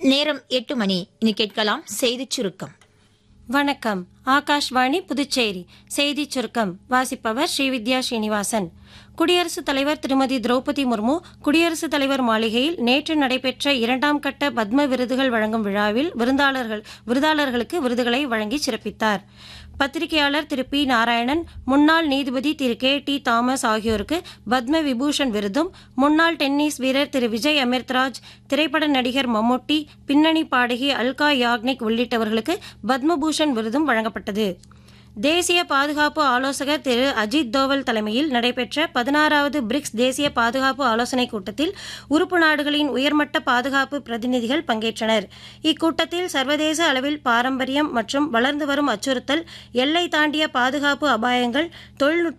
நேரம் எட்டு மணி இனி கேட்கலாம் செய்திச் சுருக்கம் வணக்கம் ஆகாஷ்வாணி புதுச்சேரி செய்திச் சுருக்கம் வாசிப்பவர் ஸ்ரீவித்யா ஸ்ரீனிவாசன் குடியரசுத் தலைவர் திருமதி திரௌபதி முர்மு குடியரசுத் தலைவர் மாளிகையில் நேற்று நடைபெற்ற இரண்டாம் கட்ட பத்ம விருதுகள் வழங்கும் விழாவில் விருந்தாளர்கள் விருதாளர்களுக்கு விருதுகளை வழங்கி சிறப்பித்தார் பத்திரிகையாளர் திரு பி நாராயணன் முன்னாள் நீதிபதி திரு கே டி தாமஸ் ஆகியோருக்கு பத்ம விபூஷன் விருதும் முன்னாள் டென்னிஸ் வீரர் திரு விஜய் அமிர்தராஜ் திரைப்பட நடிகர் மம்முட்டி பின்னணி பாடகி அல்கா யாக்னிக் உள்ளிட்டவர்களுக்கு பத்மபூஷன் விருதும் வழங்கப்பட்டது தேசிய பாதுகாப்பு ஆலோசகர் திரு அஜித் தோவல் தலைமையில் நடைபெற்ற பதினாறாவது பிரிக்ஸ் தேசிய பாதுகாப்பு ஆலோசனைக் கூட்டத்தில் உறுப்பு நாடுகளின் உயர்மட்ட பாதுகாப்பு பிரதிநிதிகள் பங்கேற்றனர் இக்கூட்டத்தில் சர்வதேச அளவில் பாரம்பரியம் மற்றும் வளர்ந்து வரும் அச்சுறுத்தல் எல்லை தாண்டிய பாதுகாப்பு அபாயங்கள் தொழில்நுட்ப